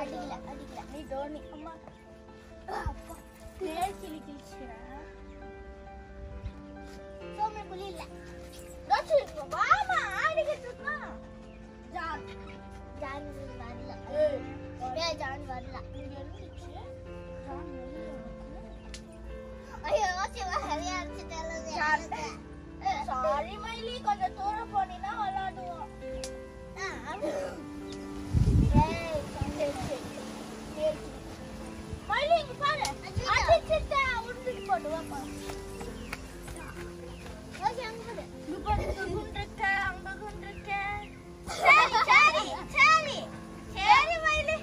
அடிக்கல அடிக்கல நீ தோனி அம்மா அப்பா தேல் கிளி கிழிச்சுக்கிறேன் சோமே புலி இல்ல ரோச்சு வாமா ஆடிக்கிட்டு இருக்கான் ஜான் ஜான் வரல ஏய் ஏய் ஜான் வரல இங்க இருந்துச்சு ஜான் வெளியே இருக்கு. ஐயோ சிவா ஹரியா அடிச்சிட்டாலும் சாரி மைலி கொஞ்சம் தூரம் போனீங்கன்னா விளையாடுவோம் ஏய் சரி, சரி. சரி. மைலி இங்க பாரு அடிச்சிட்ட உருண்டுட்டு போட்டு வாப்பா ஓகே அங்க போடு இங்க பாரு இங்க குண்டு இருக்க அங்க குண்டு இருக்க சரி சரி சரி சரி மைலி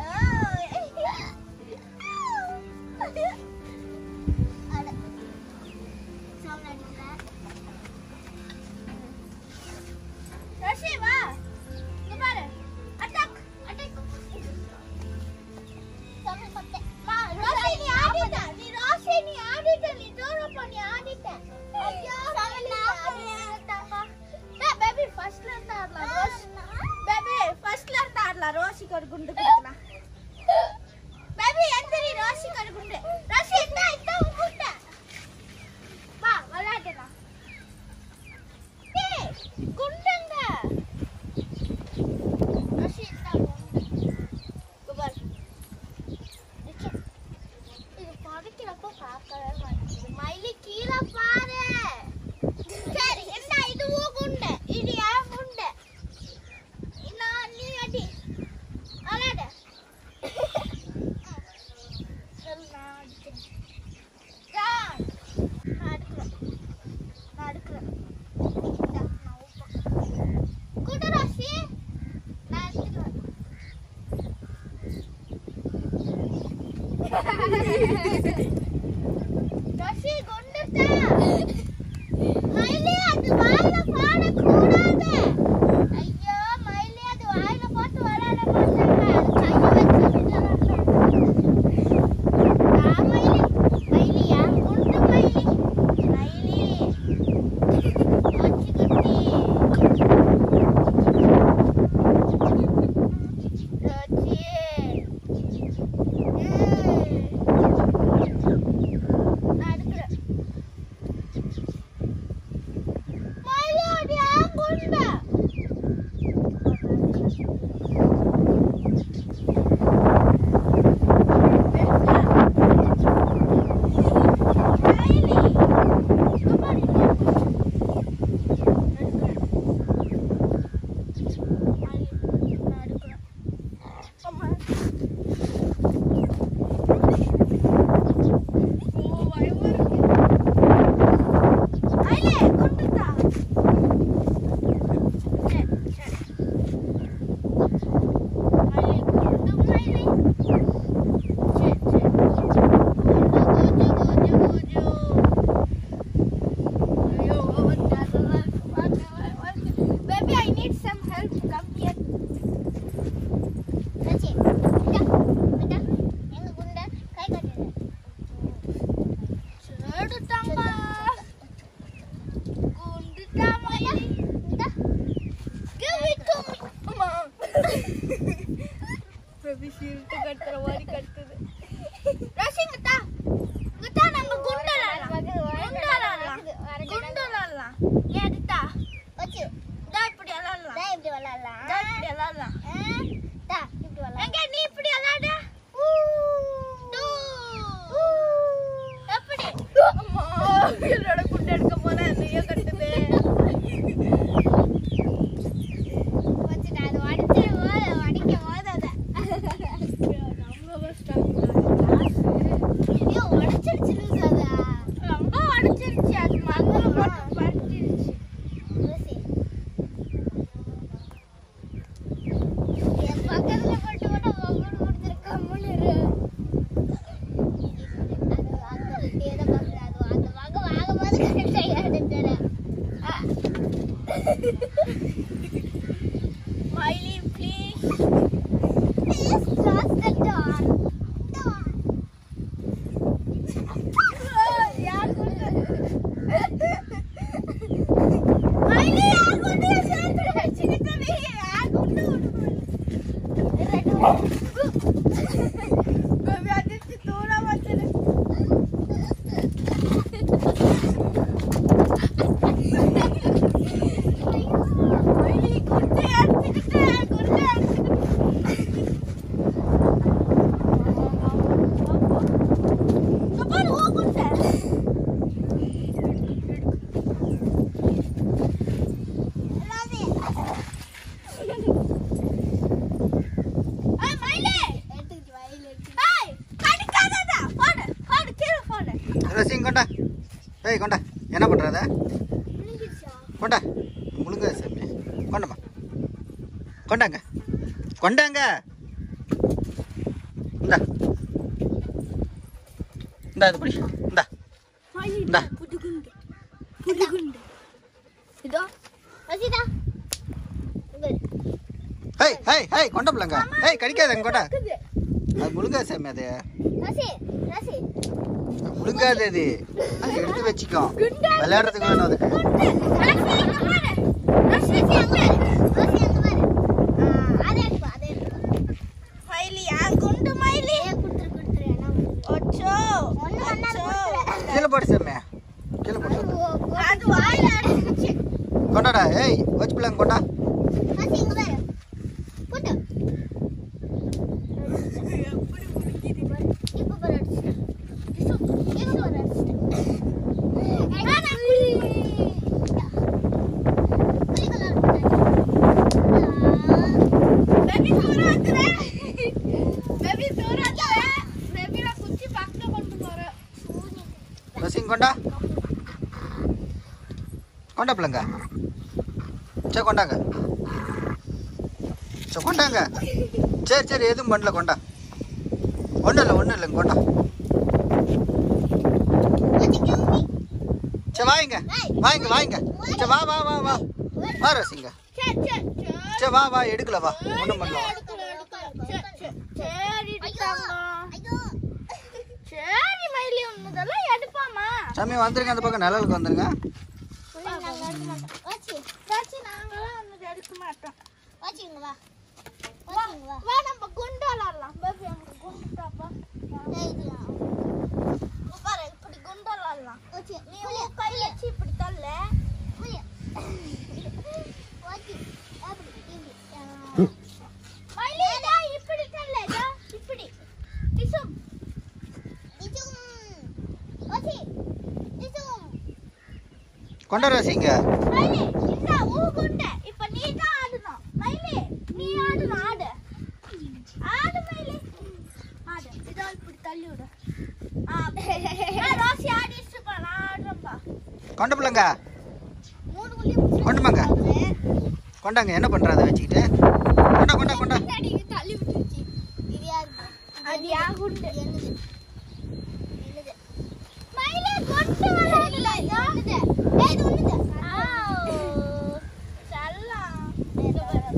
அட சவுண்ட் அடிக்கல ரஷி வா இங்க பாரு அட்டாக் அட்டாக் சவுண்ட் பத்தே வா ரோஷி நீ ஆடிட்ட நீ ரோஷி நீ ஆடிட்ட நீ தூரம் போ நீ ஆடிட்ட ஐயோ பேபி ஃபர்ஸ்ட்ல இருந்து ஆடலாம் ரோஷி பேபி ஃபர்ஸ்ட்ல இருந்து ஆடலாம் ரோஷிக்கு ஒரு குண்டு கொடுக்கலாம் பேபி எந்திரி ரோஷிக்கு ஒரு குண்டு ரோஷி இந்த இந்த உன் குண்டு வா விளையாடலாம் ஏய் குண்டுங்க ரோஷி இந்த இங்க பாரு நிக்க. இது பறிக்கிறப்போ பார்க்கவே மாட்டேங்குது மயிலி கீழே பாரு சரி என்ன இதுவும் குண்டு இது ஏன் குண்டு நான் நீ அடி விளையாடு சரி, நான் அடிக்கிறேன். ஜான், நான் அடுக்கிறேன். நான் அடுக்கிறேன். இந்தா, நான் உன் பக்கம். குடு, ரோஷி. நான் எடுத்துக்கிறேன். ரோஷி, குண்டுட்டா. மயிலி, அது வாயில போடக்கூடாது. ஐயோ, மயிலி, அது வாயில போட்டு விளையாட மாட்டாங்க. அது கையை வச்சு விளையாடுறாங்க. ஆ, மயிலி. மயிலியா? குண்டு மயிலி. மயிலி. ரோச்சி குட்டி. ரோச்சி. ஏய். நான் எடுக்கிறேன். மயிலி, அது ஏன் குண்டு? மயிலி. இங்க பாரு, இங்க பாரு. எடுக்கிறேன். மயிலி, நான் எடுக்கிறேன். அம்மா. ஓ, பயமா இருக்கு. மயிலி, குண்டுதா. சரி, சரி. மயிலி, குண்டு மயிலி. சரி, சரி. குண்டு, குண்டு, குண்டு, குண்டு. ஐயோ, வந்து அதெல்லாம் இருக்கு. வாங்க, வாங்க, வாங்க. Baby, I need some help. Come here. ரோச்சி இந்தா இந்தா எங்க குண்ட கை காட்டுது எடுத்தாங்க. குண்டுட்டா மயிலி. இந்தா Give it to me. அம்மா. Baby, சிரித்து கத்துற மாதிரி கத்துது. ராசி, இங்க தா. இங்க தா, நம்ம குண்டு விளையாடலாம். குண்டு விளையாடலாம். குண்டு விளையாடலாம். ஏன் எடுத்தா? ரோச்சி இதா இப்படி விளையாடலாம். இதா இப்படி விளையாடலாம் இதா இப்படி விளையாடலாம். ஆ, இதா இப்படி விளையாடலாம் எங்க நீ இப்படி விளையாடு. டூ. எப்படி? அம்மா, என்னோட குண்டு எடுக்க போனா என்னையோ கட்டுது. ரோச்சி நான் அது உடைச்சு ஓட உடைக்க ஓடாத நம்ம ஸ்டார்ட் பண்ணலாம். ஐயோ உடைச்சிருச்சு லூசாதா ரொம்ப உடைச்சிருச்சு அது மண்ணில் போட்டு பறிச்சிருச்சு ரோச்சி என் பக்கத்துல போட்டு விட மகன் கொடுத்துருக்க முன்னிரு அது அந்த ஏதோ பார்க்குற அது அந்த மகன் வாங்கும்போது கரெக்டாக எடுத்துறேன் Miley, please. Please close the door. Door. யார் கொண்டு Miley, யார் கொண்டு சேர்த்து வச்சுக்கிட்டது யார் கொண்டு ரெண்டு கொண்டா முழுங்க சாமி கொண்டம்மா கொண்டாங்க கொண்டாங்க இந்தா இந்தா இது பிடி இந்தா இந்தா புதுகுண்டு புதுகுண்டு இதோ வசிதா இங்க இரு. ஹேய் ஹேய் ஹேய் கொண்ட பிள்ளைங்க ஹேய் கடிக்காதங்க கொண்டா அது முழுங்கா சாமி அது ரசி ரசி முழுங்காது அது அது எடுத்து வச்சுக்கோ விளையாடுறதுக்கு வேணும் அதுக்கு ரசி அங்க பாரு ரசி அங்க பாரு ரசி அங்க பாரு ஆ, அதை எடுப்பா அதை எடுப்பா மயிலியா குண்டு மயிலி ஏன் குடுத்துரு குடுத்துரு என்ன ஒச்சோ ஒண்ணு பண்ணாத குடுத்துரு கீழே போடு சாமி கீழே போடு அது வாயில அடிச்சு கொண்டாடா ஏய் வச்சு பிள்ளைங்க கொண்டா ரசி இங்க பாரு புட்டு இப்ப பாரு அடிச்சு இப்ப பாரு அடிச்சு பேபி தூராத்துற பேபி தூராத்துற பேபி நான் குச்சி பக்கத்துல கொண்டு போறேன் ரசிங் கொண்டா கொண்டா பிள்ளைங்க சரி கொண்டாங்க சரி கொண்டாங்க சரி சரி எதுவும் பண்ணல கொண்டா ஒன்றும் இல்லை ஒன்றும் இல்லைங்க கொண்டா சரி வாங்க வாங்க வாங்க சரி வா வா வா வா வா ரசிங்க சரி சரி சரி சரி வா வா எடுக்கல வா ஒன்றும் பண்ணல வா. எடுக்கல எடுக்கல சரி சரி சரி எடுத்தாங்க சரி மயிலி உன்னதெல்லாம் எடுப்பாமா சாமி வந்துருங்க அந்த பக்கம் நிழலுக்கு வந்துருங்க சாச்சி நாங்களாம் வந்து எடுக்க மாட்டோம் வாச்சிங்க வா வா வாச்சிங்க வா வா நம்ம குண்டு விளாடலாம் பேபி அங்க குண்டு டாப்பா ஏய், இதுதான். பாரு இப்படி குண்டு விளாடலாம் வாச்சி, நீ புளி, உன் கையில வச்சு இப்படி தள்ள புளி. வாச்சி, அப்படி, இப்படி. ஆ. மயிலி இதா இப்படி தள்ள இதா இப்படி டிசும் டிசும். வாச்சி, டிசும். கொண்டா ரசிங்க மயிலி இந்த ஊ குண்டு இப்ப நீ தான் ஆடணும் மயிலி நீ ஆடணும் ஆடு ஆடு மயிலி ஆடு இதோ இப்படி தள்ளி விடு ஆ நான் ரோசி ஆடிட்டு இருப்பேன் நான் ஆடுறேன்ப்பா கொண்ட பிள்ளைங்க மூணு புள்ளி முடிச்சு கொண்டுமாங்க கொண்டாங்க என்ன பண்ற அதை வச்சுக்கிட்டு கொண்டா கொண்டா கொண்டா தள்ளி விட்டுருச்சு இது யாருது? அது யா குண்டு என்னது? என்னது? மயிலி கொண்டு விளையாடல இதோ என்னது? ஏய், இது ஒண்ணுது. செல்லம் இது பாரு.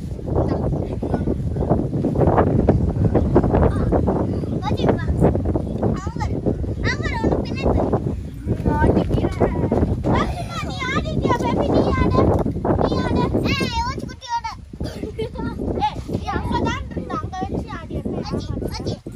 வாச்சி, வா. அங்க பாரு. அங்க பாரு, உனக்கு பின்னாடி பாரு. நீ ஆடிட்டியா பேபி நீ ஆடு நீ ஆடு ஏய், வாச்சி குட்டியோட. ஏய் நீ அங்கதான் இருந்தா அங்க வச்சு ஆடி வாச்சி, வாச்சி.